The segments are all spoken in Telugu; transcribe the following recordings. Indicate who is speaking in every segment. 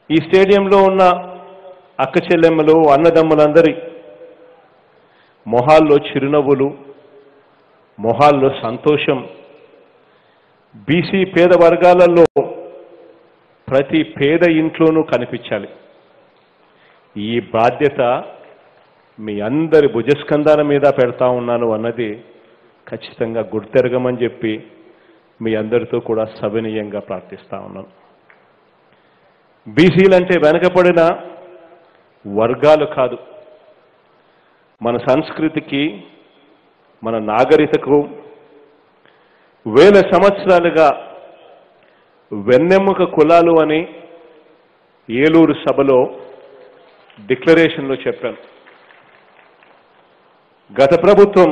Speaker 1: ఈ స్టేడియంలో ఉన్న అక్క చెల్లెమ్మలు అన్నదమ్ములందరి మొహాల్లో చిరునవ్వులు మొహాల్లో సంతోషం బీసీ పేద వర్గాలలో ప్రతి పేద ఇంట్లోనూ కనిపించాలి ఈ బాధ్యత మీ అందరి భుజస్కంధాల మీద పెడతా ఉన్నాను అన్నది ఖచ్చితంగా గుర్తెరగమని చెప్పి మీ అందరితో కూడా సవినీయంగా ప్రార్థిస్తా ఉన్నాను బీసీలంటే వెనకబడిన వర్గాలు కాదు మన సంస్కృతికి మన నాగరికతకు వేల సంవత్సరాలుగా వెన్నెముక కులాలు అని ఏలూరు సభలో డిక్లరేషన్లో చెప్పాను గత ప్రభుత్వం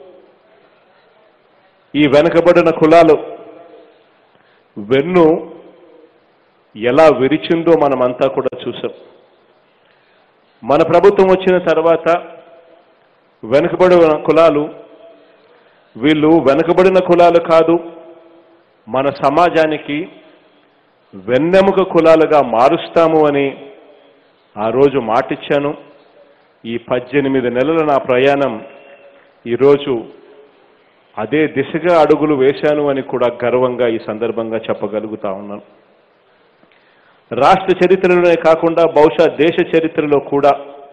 Speaker 1: ఈ వెనకబడిన కులాలు వెన్ను ఎలా విరిచిందో మనమంతా కూడా చూసాం మన ప్రభుత్వం వచ్చిన తర్వాత వెనుకబడిన కులాలు వీళ్ళు వెనుకబడిన కులాలు కాదు మన సమాజానికి వెన్నెముక కులాలుగా మారుస్తాము అని ఆ రోజు మాటిచ్చాను ఈ పద్దెనిమిది నెలల నా ప్రయాణం ఈరోజు అదే దిశగా అడుగులు వేశాను అని కూడా గర్వంగా ఈ సందర్భంగా చెప్పగలుగుతా ఉన్నాను రాష్ట్ర చరిత్రలోనే కాకుండా బహుశా దేశ చరిత్రలో కూడా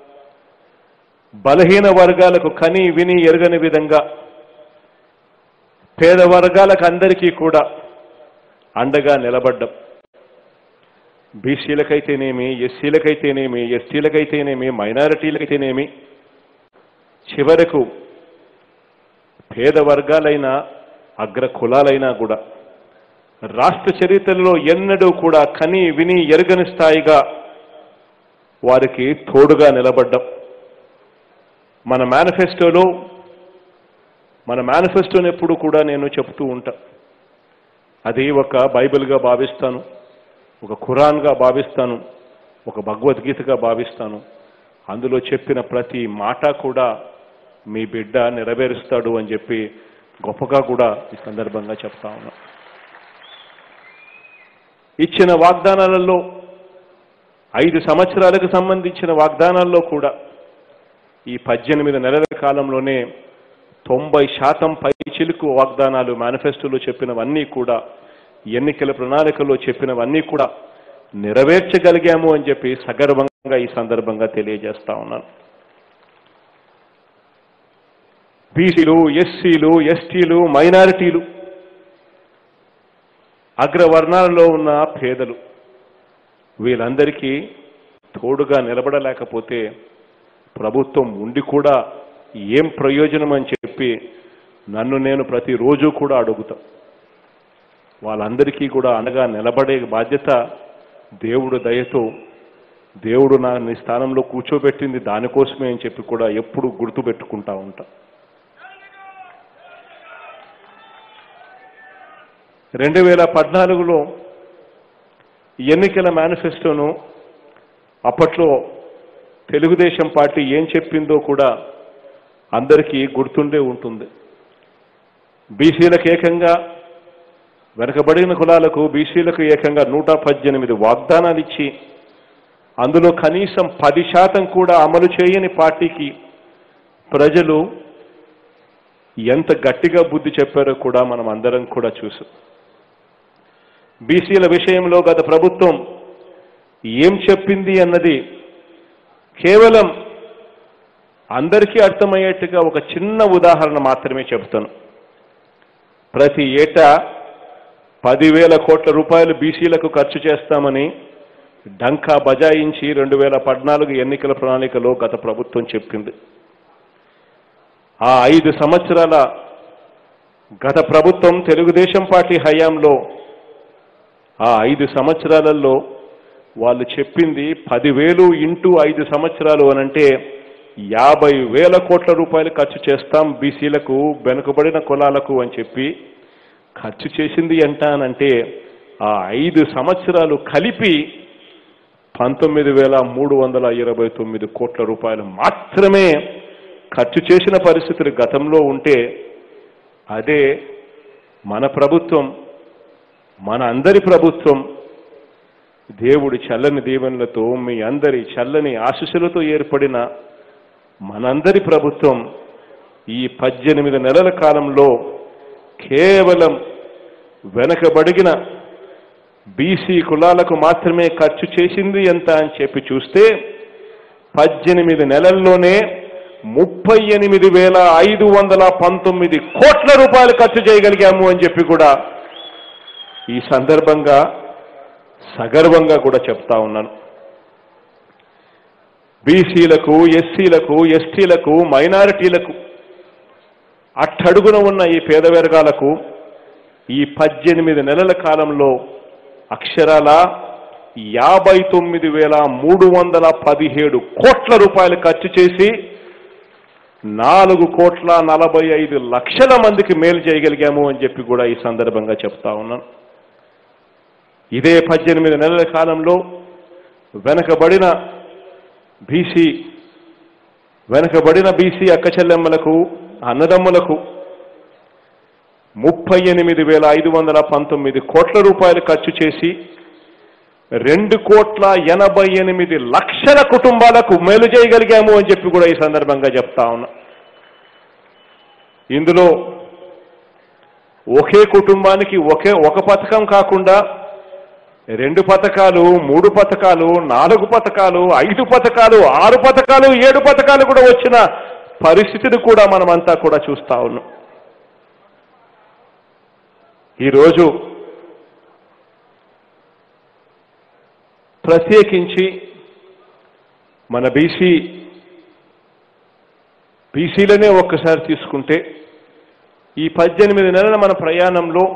Speaker 1: బలహీన వర్గాలకు కని విని ఎరగని విధంగా పేద వర్గాలకు అందరికీ కూడా అండగా నిలబడ్డం బీసీలకైతేనేమి ఎస్సీలకైతేనేమి ఎస్టీలకైతేనేమి మైనారిటీలకైతేనేమి చివరకు పేద వర్గాలైన అగ్ర కులాలైనా కూడా రాష్ట్ర చరిత్రలో ఎన్నడూ కూడా కని విని ఎరగని స్థాయిగా వారికి తోడుగా నిలబడ్డం మన మేనిఫెస్టోలో మన మేనిఫెస్టోని ఎప్పుడు కూడా నేను చెప్తూ ఉంటా అది ఒక బైబిల్గా భావిస్తాను ఒక ఖురాన్గా భావిస్తాను ఒక భగవద్గీతగా భావిస్తాను అందులో చెప్పిన ప్రతి మాట కూడా మీ బిడ్డ నెరవేరుస్తాడు అని చెప్పి గొప్పగా కూడా ఈ సందర్భంగా చెప్తా ఉన్నా ఇచ్చిన వాగ్దానాలలో ఐదు సంవత్సరాలకు సంబంధించిన వాగ్దానాల్లో కూడా ఈ పద్దెనిమిది నెలల కాలంలోనే తొంభై శాతం పై చిలుకు వాగ్దానాలు మేనిఫెస్టోలో చెప్పినవన్నీ కూడా ఎన్నికల ప్రణాళికలో చెప్పినవన్నీ కూడా నెరవేర్చగలిగాము అని చెప్పి సగర్వంగా ఈ సందర్భంగా తెలియజేస్తా ఉన్నాను బీసీలు ఎస్సీలు ఎస్టీలు మైనారిటీలు అగ్రవర్ణాలలో ఉన్న పేదలు వీళ్ళందరికీ తోడుగా నిలబడలేకపోతే ప్రభుత్వం ఉండి కూడా ఏం ప్రయోజనం అని చెప్పి నన్ను నేను ప్రతిరోజు కూడా అడుగుతా వాళ్ళందరికీ కూడా అండగా నిలబడే బాధ్యత దేవుడు దయతో దేవుడు నా నీ స్థానంలో కూర్చోబెట్టింది దానికోసమే అని చెప్పి కూడా ఎప్పుడు గుర్తుపెట్టుకుంటా ఉంటా రెండు వేల పద్నాలుగులో ఎన్నికల మేనిఫెస్టోను అప్పట్లో తెలుగుదేశం పార్టీ ఏం చెప్పిందో కూడా అందరికీ గుర్తుండే ఉంటుంది బీసీలకు ఏకంగా వెనకబడిన కులాలకు బీసీలకు ఏకంగా నూట పద్దెనిమిది వాగ్దానాలు ఇచ్చి అందులో కనీసం పది శాతం కూడా అమలు చేయని పార్టీకి ప్రజలు ఎంత గట్టిగా బుద్ధి చెప్పారో కూడా మనం అందరం కూడా చూసాం బీసీల విషయంలో గత ప్రభుత్వం ఏం చెప్పింది అన్నది కేవలం అందరికీ అర్థమయ్యేట్టుగా ఒక చిన్న ఉదాహరణ మాత్రమే చెబుతాను ప్రతి ఏటా పదివేల కోట్ల రూపాయలు బీసీలకు ఖర్చు చేస్తామని డంకా బజాయించి రెండు వేల పద్నాలుగు ఎన్నికల ప్రణాళికలో గత ప్రభుత్వం చెప్పింది ఆ ఐదు సంవత్సరాల గత ప్రభుత్వం తెలుగుదేశం పార్టీ హయాంలో ఆ ఐదు సంవత్సరాలలో వాళ్ళు చెప్పింది పదివేలు ఇంటూ ఐదు సంవత్సరాలు అనంటే యాభై వేల కోట్ల రూపాయలు ఖర్చు చేస్తాం బీసీలకు వెనుకబడిన కులాలకు అని చెప్పి ఖర్చు చేసింది అంటానంటే ఆ ఐదు సంవత్సరాలు కలిపి పంతొమ్మిది వేల మూడు వందల ఇరవై తొమ్మిది కోట్ల రూపాయలు మాత్రమే ఖర్చు చేసిన పరిస్థితులు గతంలో ఉంటే అదే మన ప్రభుత్వం మన అందరి ప్రభుత్వం దేవుడి చల్లని దీవెనలతో మీ అందరి చల్లని ఆశీస్సులతో ఏర్పడిన మనందరి ప్రభుత్వం ఈ పద్దెనిమిది నెలల కాలంలో కేవలం వెనకబడిన బీసీ కులాలకు మాత్రమే ఖర్చు చేసింది ఎంత అని చెప్పి చూస్తే పద్దెనిమిది నెలల్లోనే ముప్పై ఎనిమిది వేల ఐదు వందల పంతొమ్మిది కోట్ల రూపాయలు ఖర్చు చేయగలిగాము అని చెప్పి కూడా ఈ సందర్భంగా సగర్వంగా కూడా చెప్తా ఉన్నాను బీసీలకు ఎస్సీలకు ఎస్టీలకు మైనారిటీలకు అట్టడుగున ఉన్న ఈ పేద వర్గాలకు ఈ పద్దెనిమిది నెలల కాలంలో అక్షరాల యాభై తొమ్మిది వేల మూడు వందల పదిహేడు కోట్ల రూపాయలు ఖర్చు చేసి నాలుగు కోట్ల నలభై ఐదు లక్షల మందికి మేలు చేయగలిగాము అని చెప్పి కూడా ఈ సందర్భంగా చెప్తా ఉన్నాను ఇదే పద్దెనిమిది నెలల కాలంలో వెనకబడిన బీసీ వెనకబడిన బీసీ అక్క చెల్లెమ్మలకు అన్నదమ్ములకు ముప్పై ఎనిమిది వేల ఐదు వందల పంతొమ్మిది కోట్ల రూపాయలు ఖర్చు చేసి రెండు కోట్ల ఎనభై ఎనిమిది లక్షల కుటుంబాలకు మేలు చేయగలిగాము అని చెప్పి కూడా ఈ సందర్భంగా చెప్తా ఉన్నా ఇందులో ఒకే కుటుంబానికి ఒకే ఒక పథకం కాకుండా రెండు పథకాలు మూడు పథకాలు నాలుగు పథకాలు ఐదు పథకాలు ఆరు పథకాలు ఏడు పథకాలు కూడా వచ్చిన పరిస్థితిని కూడా మనమంతా కూడా చూస్తా ఉన్నాం ఈరోజు ప్రత్యేకించి మన బీసీ బీసీలనే ఒక్కసారి తీసుకుంటే ఈ పద్దెనిమిది నెలల మన ప్రయాణంలో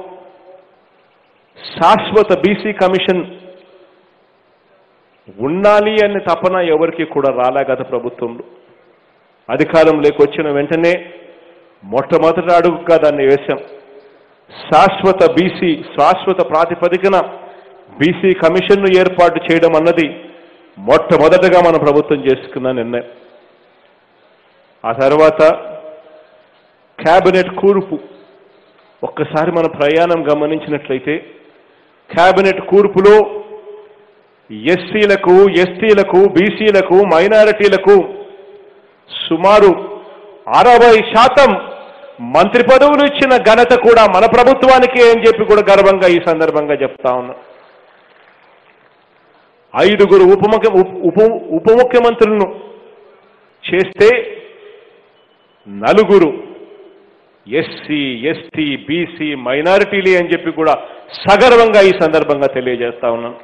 Speaker 1: శాశ్వత బీసీ కమిషన్ ఉండాలి అనే తపన ఎవరికి కూడా రాలే గత ప్రభుత్వంలో అధికారంలోకి వచ్చిన వెంటనే మొట్టమొదటి అడుగుగా దాన్ని వేశాం శాశ్వత బీసీ శాశ్వత ప్రాతిపదికన బీసీ కమిషన్ను ఏర్పాటు చేయడం అన్నది మొట్టమొదటగా మన ప్రభుత్వం చేసుకున్న నిర్ణయం ఆ తర్వాత క్యాబినెట్ కూర్పు ఒక్కసారి మన ప్రయాణం గమనించినట్లయితే క్యాబినెట్ కూర్పులో ఎస్సీలకు ఎస్టీలకు బీసీలకు మైనారిటీలకు సుమారు అరవై శాతం మంత్రి పదవులు ఇచ్చిన ఘనత కూడా మన ప్రభుత్వానికి అని చెప్పి కూడా గర్వంగా ఈ సందర్భంగా చెప్తా ఉన్నా ఐదుగురు ఉప ముఖ్య ఉప ఉప ముఖ్యమంత్రులను చేస్తే నలుగురు ఎస్సీ ఎస్టీ బీసీ మైనారిటీలే అని చెప్పి కూడా సగర్వంగా ఈ సందర్భంగా తెలియజేస్తా ఉన్నాను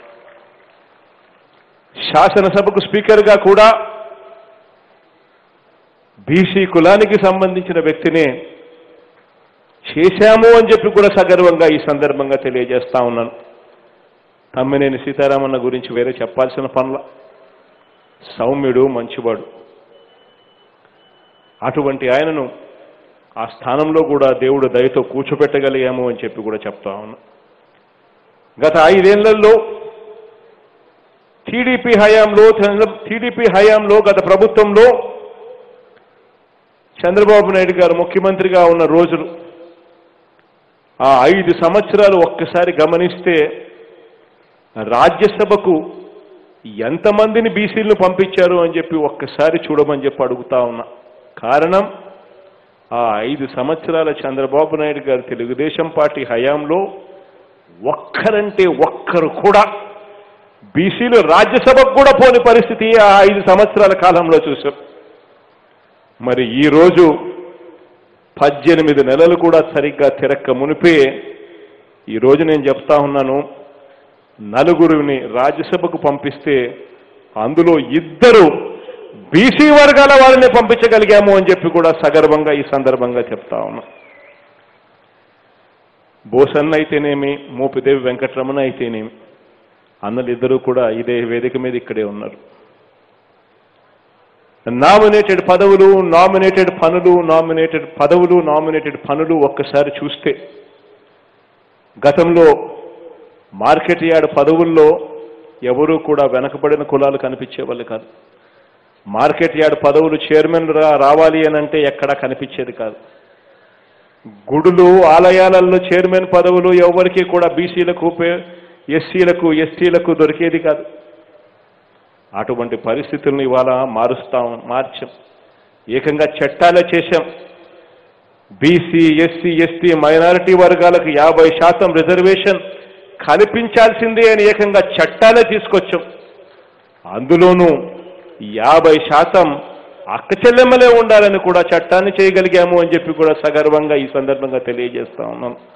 Speaker 1: శాసనసభకు స్పీకర్గా కూడా బీసీ కులానికి సంబంధించిన వ్యక్తినే చేశాము అని చెప్పి కూడా సగర్వంగా ఈ సందర్భంగా తెలియజేస్తా ఉన్నాను తమ్మినేని సీతారామన్న గురించి వేరే చెప్పాల్సిన పనుల సౌమ్యుడు మంచివాడు అటువంటి ఆయనను ఆ స్థానంలో కూడా దేవుడు దయతో కూర్చోపెట్టగలిగాము అని చెప్పి కూడా చెప్తా ఉన్నా గత ఐదేళ్లలో టీడీపీ హయాంలో టీడీపీ హయాంలో గత ప్రభుత్వంలో చంద్రబాబు నాయుడు గారు ముఖ్యమంత్రిగా ఉన్న రోజులు ఆ ఐదు సంవత్సరాలు ఒక్కసారి గమనిస్తే రాజ్యసభకు ఎంతమందిని బీసీలను పంపించారు అని చెప్పి ఒక్కసారి చూడమని చెప్పి అడుగుతా ఉన్నా కారణం ఆ ఐదు సంవత్సరాల చంద్రబాబు నాయుడు గారు తెలుగుదేశం పార్టీ హయాంలో ఒక్కరంటే ఒక్కరు కూడా బీసీలు రాజ్యసభకు కూడా పోని పరిస్థితి ఆ ఐదు సంవత్సరాల కాలంలో చూశాం మరి ఈరోజు పద్దెనిమిది నెలలు కూడా సరిగ్గా తిరక్క మునిపే ఈరోజు నేను చెప్తా ఉన్నాను నలుగురిని రాజ్యసభకు పంపిస్తే అందులో ఇద్దరు బీసీ వర్గాల వాళ్ళని పంపించగలిగాము అని చెప్పి కూడా సగర్వంగా ఈ సందర్భంగా చెప్తా ఉన్నా బోసన్న అయితేనేమి మోపిదేవి వెంకటరమణ అయితేనేమి అన్నలిద్దరూ కూడా ఇదే వేదిక మీద ఇక్కడే ఉన్నారు నామినేటెడ్ పదవులు నామినేటెడ్ పనులు నామినేటెడ్ పదవులు నామినేటెడ్ పనులు ఒక్కసారి చూస్తే గతంలో మార్కెట్ యార్డ్ పదవుల్లో ఎవరూ కూడా వెనకబడిన కులాలు కనిపించేవాళ్ళు కాదు మార్కెట్ యార్డ్ పదవులు చైర్మన్ రా రావాలి అని అంటే ఎక్కడా కనిపించేది కాదు గుడులు ఆలయాలలో చైర్మన్ పదవులు ఎవరికి కూడా బీసీలకు పే- ఎస్సీలకు ఎస్టీలకు దొరికేది కాదు అటువంటి పరిస్థితులను ఇవాళ మారుస్తాం మార్చాం ఏకంగా చట్టాలే చేశాం బీసీ ఎస్సీ ఎస్టీ మైనారిటీ వర్గాలకు యాభై శాతం రిజర్వేషన్ కల్పించాల్సిందే అని ఏకంగా చట్టాలే తీసుకొచ్చాం అందులోనూ యాభై శాతం అక్క చెల్లెమ్మలే ఉండాలని కూడా చట్టాన్ని చేయగలిగాము అని చెప్పి కూడా సగర్వంగా ఈ సందర్భంగా తెలియజేస్తా ఉన్నాం